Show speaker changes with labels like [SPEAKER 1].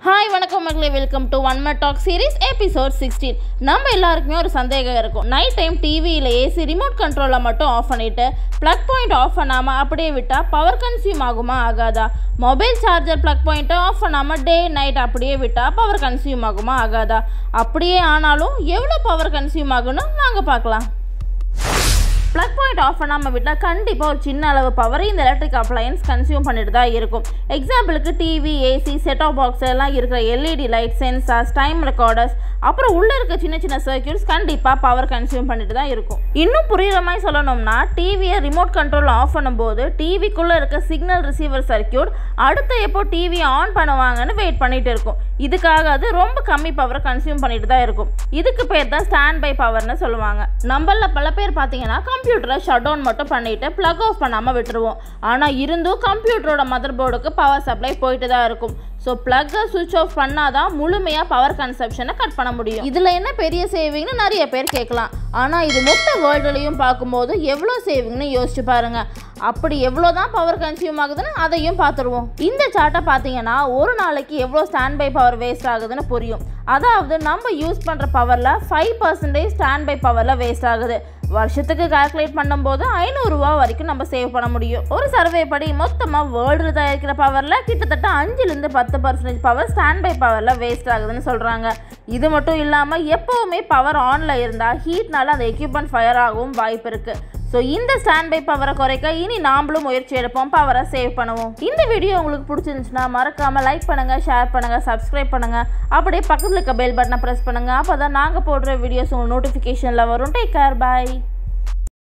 [SPEAKER 1] hi வணக்கம் மக்களே welcome to one mud talk series episode sixteen நம்ம எல்லாருக்குமே ஒரு சந்தேகம் இருக்கும் நைட் டைம் டிவியில் ஏசி ரிமோட் கண்ட்ரோலில் மட்டும் ஆஃப் பண்ணிவிட்டு ப்ளக் பாயிண்ட் ஆஃப் பண்ணாமல் அப்படியே விட்டால் பவர் கன்சியூம் ஆகுமா ஆகாதா மொபைல் சார்ஜர் ப்ளக் பாயிண்ட்டை ஆஃப் பண்ணாமல் டே நைட் அப்படியே விட்டால் பவர் கன்சியூம் ஆகுமா ஆகாதா அப்படியே ஆனாலும் எவ்வளோ பவர் கன்சியூம் ஆகுன்னு வாங்க பார்க்கலாம் ப்ளக் பாயிண்ட் ஆஃப் பண்ணாமல் விட்டால் கண்டிப்பாக ஒரு சின்ன அளவு பவர் இந்த எலக்ட்ரிக் அப்ளையன்ஸ் கன்சியூம் பண்ணிட்டு தான் இருக்கும் எக்ஸாம்பிளுக்கு டிவி ஏசி செட்டாப் பாக்ஸ் எல்லாம் இருக்கிற LED light sensors time recorders அப்புறம் உள்ளே இருக்க சின்ன சின்ன சர்க்கியூட்ஸ் கண்டிப்பாக பவர் கன்சியூம் பண்ணிட்டு தான் இருக்கும் இன்னும் புரியுற மாதிரி சொல்லணும்னா டிவியை ரிமோட் கண்ட்ரோல் ஆஃப் பண்ணும்போது டிவிக்குள்ளே இருக்க சிக்னல் ரிசீவர் சர்க்கியூட் அடுத்து எப்போ டிவியை ஆன் பண்ணுவாங்கன்னு வெயிட் பண்ணிட்டு இருக்கும் இதுக்காக அது ரொம்ப கம்மி பவரை கன்சியூம் பண்ணிட்டு தான் இருக்கும் இதுக்கு பேர் தான் ஸ்டாண்ட் பை பவர்னு சொல்லுவாங்க நம்மள பல பேர் பார்த்தீங்கன்னா கம்ப்யூட்டரை ஷட் டவுன் மட்டும் பண்ணிட்டு ப்ளக் ஆஃப் பண்ணாமல் விட்டுருவோம் ஆனால் இருந்தும் கம்ப்யூட்டரோட மதர் போர்டுக்கு பவர் சப்ளை போயிட்டு தான் இருக்கும் ஸோ ப்ளக்கை சுவிட்ச் ஆஃப் பண்ணாதான் முழுமையாக பவர் கன்சப்ஷனை கட் பண்ண முடியும் இதில் என்ன பெரிய சேவிங்னு நிறைய பேர் கேட்கலாம் ஆனால் இது மொத்த வேர்ல்டுலையும் பார்க்கும்போது எவ்வளோ சேவிங்னு யோசிச்சு பாருங்க அப்படி எவ்வளோ தான் பவர் கன்சியூம் ஆகுதுன்னு அதையும் பார்த்துருவோம் இந்த சார்ட்டை பார்த்தீங்கன்னா ஒரு நாளைக்கு எவ்வளோ ஸ்டாண்ட் பை பவர் வேஸ்ட் ஆகுதுன்னு புரியும் அதாவது நம்ம யூஸ் பண்ணுற பவரில் ஃபைவ் பர்சன்டேஜ் ஸ்டாண்ட் பை பவரில் வேஸ்ட் ஆகுது வருஷத்துக்கு கால்குலேட் பண்ணும்போது ஐநூறுரூவா வரைக்கும் நம்ம சேவ் பண்ண முடியும் ஒரு சர்வே படி மொத்தமாக வேர்ல்டு தயாரிக்கிற பவரில் கிட்டத்தட்ட அஞ்சுலேருந்து பத்து பர்சன்டேஜ் பவர் ஸ்டாண்ட் பை பவரில் வேஸ்ட் ஆகுதுன்னு சொல்கிறாங்க இது மட்டும் இல்லாமல் எப்போவுமே பவர் ஆனில் இருந்தால் ஹீட்னால அந்த எக்யூப்மெண்ட் ஃபயர் ஆகவும் வாய்ப்பு இருக்குது ஸோ இந்த ஸ்டாண்ட் பை பவரை குறைக்க இனி நாமளும் முயற்சி எடுப்போம் பவரை சேவ் பண்ணுவோம் இந்த வீடியோ உங்களுக்கு பிடிச்சிருந்துச்சுன்னா மறக்காமல் லைக் பண்ணுங்கள் ஷேர் பண்ணுங்கள் சப்ஸ்கிரைப் பண்ணுங்கள் அப்படியே பக்கத்தில் இருக்க பெல் பட்டனை ப்ரெஸ் பண்ணுங்கள் அப்போ தான் நாங்கள் போடுற வீடியோஸ் உங்களுக்கு நோட்டிஃபிகேஷனில் வரும் டேக் கேர் பாய்